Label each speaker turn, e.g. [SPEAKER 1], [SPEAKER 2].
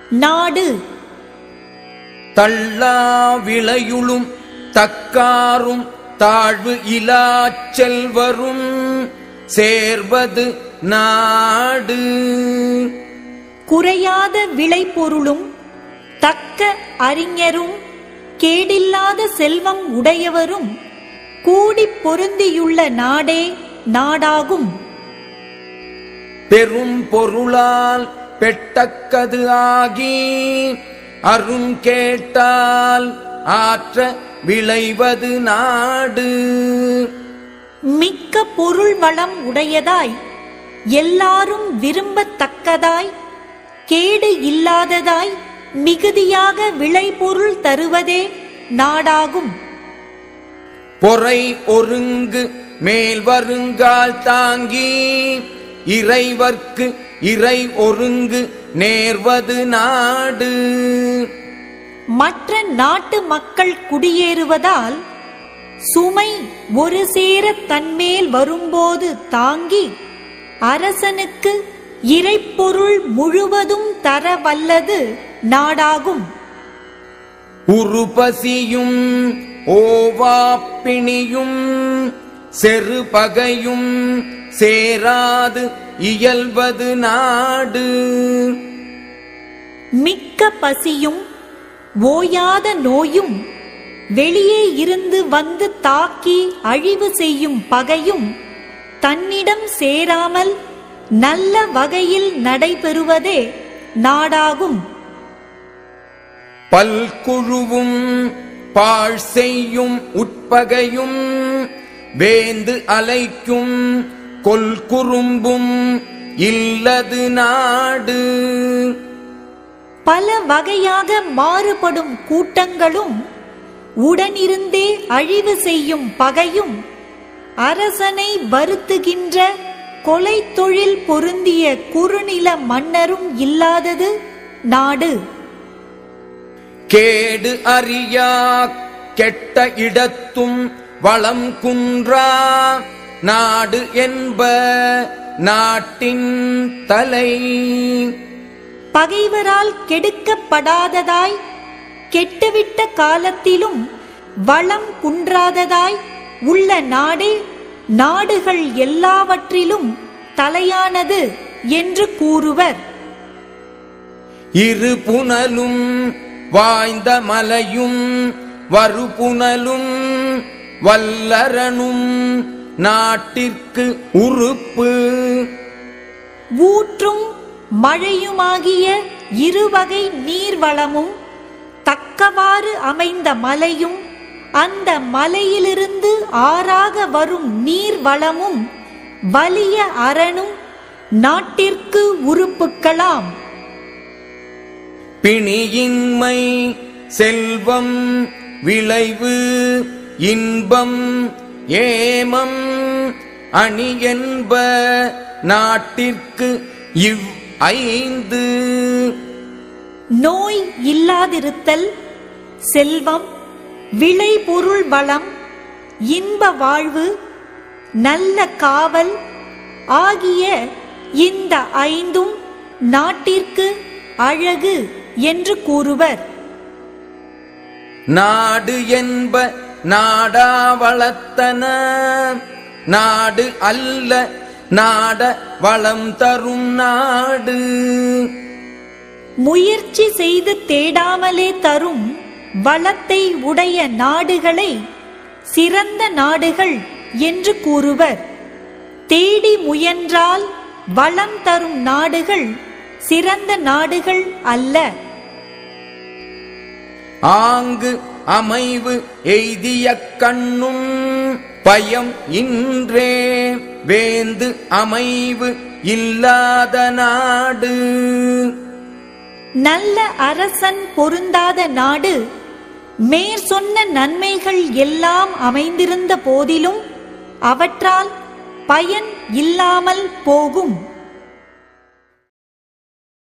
[SPEAKER 1] நாடு
[SPEAKER 2] தள்ளா விளையுளும் தக்காரும் தாழ்வு இலாச் செல்வரும் சேர்வது நாடு
[SPEAKER 1] குறையாத விளைபொருளும் தக்க அறிஞரும் கேடில்லாத செல்வம் உடையவரும் கூடிப் பொருந்தியுள்ள நாடே நாடாகும்
[SPEAKER 2] பெரும் பொருளால் பெட்டக்கது ஆகி அரும் கேட்டால் ஆற்ற விளைவது நாடு
[SPEAKER 1] மிக்க பொருள் வளம் உடையதாய் எல்லாரும் விரும்பத்தக்கதாய் கேடு இல்லாததாய் மிகுதியாக விளைபொருள் தருவதே நாடாகும்
[SPEAKER 2] பொறை ஒருங்கு மேல் வருங்கால் தாங்கி இறைவர்க்கு இறை ஒருங்கு நேர்வது நாடு
[SPEAKER 1] மற்ற நாட்டு மக்கள் குடியேறுவதால் சுமை ஒரு சேர தன்மேல் வரும்போது தாங்கி அரசனுக்கு இறைப்பொருள் முழுவதும் தர வல்லது நாடாகும்
[SPEAKER 2] உருபசியும் ஓவாப்பிணியும் செருபகையும் சேராது இயல்வது நாடு
[SPEAKER 1] மிக்க பசியும் ஓயாத நோயும் வெளியே இருந்து வந்து தாக்கி அழிவு செய்யும் பகையும் தன்னிடம் சேராமல் நல்ல வகையில் நடைபெறுவதே நாடாகும்
[SPEAKER 2] பல்குழுவும் பாழ் செய்யும் உட்பகையும் வேந்து அலைக்கும் கொல்குறும்பும் இல்லது நாடு
[SPEAKER 1] பல வகையாக மாறுபடும் கூட்டங்களும் உடனிருந்தே அழிவு செய்யும் பகையும் அரசனை வருத்துகின்ற கொலை தொழில் பொருந்திய குறுநில மன்னரும் இல்லாதது நாடு
[SPEAKER 2] கேடு அறியா கெட்ட இடத்தும் வளம் குன்றா நாடு என்ப நாட்டின் தலை
[SPEAKER 1] பகைவரால் கெடுக்கப்படாததாய் கெட்டுவிட்ட காலத்திலும் வளம் குன்றாததாய் உள்ள நாடே நாடுகள் எல்லாவற்றிலும் தலையானது என்று கூறுவர்
[SPEAKER 2] இரு புனலும் வாய்ந்த மலையும் வருபுனலும் வல்லரனும் நாட்டிற்கு உறுப்பு
[SPEAKER 1] ஊற்றும் மழையுமாகிய இருவகை நீர்வளமும் தக்கவாறு அமைந்த மலையும் அந்த மலையிலிருந்து ஆறாக வரும் நீர்வளமும் வலிய அரணும் நாட்டிற்கு உறுப்புக்களாம்
[SPEAKER 2] பிணியின்மை செல்வம் விளைவு இன்பம் ஏமம் அணி என்ப நாட்டிற்கு இவ் ஐந்து
[SPEAKER 1] நோய் இல்லாதிருத்தல் செல்வம் விளைபொருள் வளம் இன்ப வாழ்வு நல்ல காவல் ஆகிய இந்த ஐந்தும் நாட்டிற்கு அழகு என்று கூறுவர்
[SPEAKER 2] நாடு என்ப நாடா வளர்த்தன நாடு அல்ல நாட வளம் தரும் நாடு
[SPEAKER 1] முயற்சி செய்து தேடாமலே தரும் வளத்தை உடைய நாடுகளை சிறந்த நாடுகள் என்று கூறுவர் தேடி முயன்றால் வளம் தரும் நாடுகள் சிறந்த நாடுகள் அல்ல
[SPEAKER 2] ஆங்கு அமைவு எய்திய கண்ணும் பயம் இன்றே வேந்து அமைவு இல்லாத நாடு
[SPEAKER 1] நல்ல அரசன் பொருந்தாத நாடு மேற் சொன்ன நன்மைகள் எல்லாம் அமைந்திருந்த போதிலும் அவற்றால் பயன் இல்லாமல் போகும்